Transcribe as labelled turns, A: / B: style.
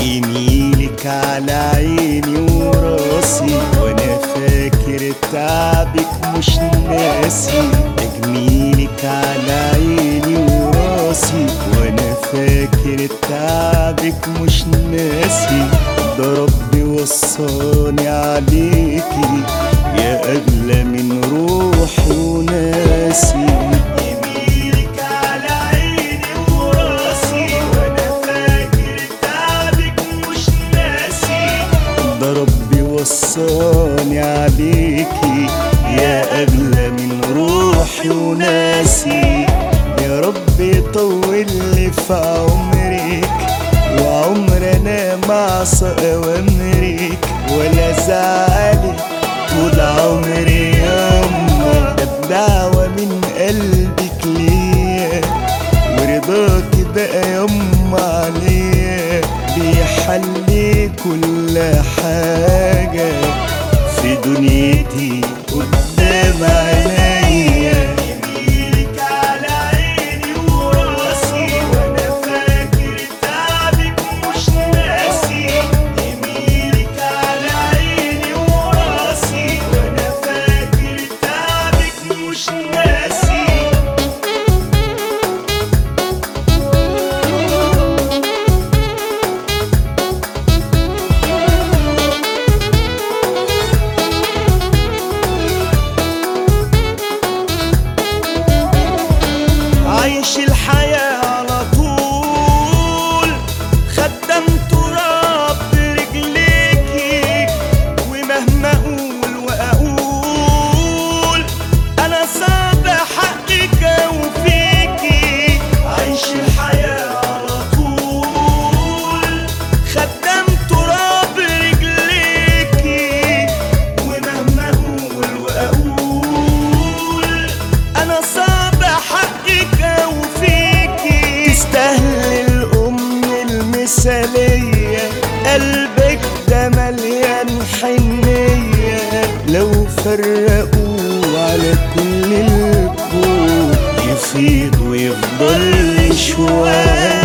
A: جميلك على عيني وراسي وانا فاكر تعبك مش ناسي جميلك على عيني وراسي وانا فاكر تعبك مش ناسي ده ربي وصاني عليكي يا اغلى من روحي وناسي جميلك على عيني وراسي وانا فاكر تعبك مش ناسي ده ربي وصاني عليكي يا اغلى من روحي وناسي يا رب يطول لي في عمرك وعمر انا مع اوامرك ولا زعلك طول عمري ياما ده بدعوة من قلبك ليا ورضاكي بقى ياما عليا بيحلي كل حاجة في دنيتي قدام عينيا يميلك على عيني وراسي وانا فاكر تعبك مش ناسي يميلك على عيني وراسي وانا فاكر تعبك مش ناسي عايش الحياة على طول خدام تراب برجليكي ومهما اقول واقول انا صعب حقك اوفيكي عايش الحياة على طول خدام تراب رجليكي ومهما اقول واقول انا صعب حقك اوفيكي تستاهل الام المثاليه قلبك ده مليان حنيه لو فرقوا على كل الكون يفيض ويفضل شويه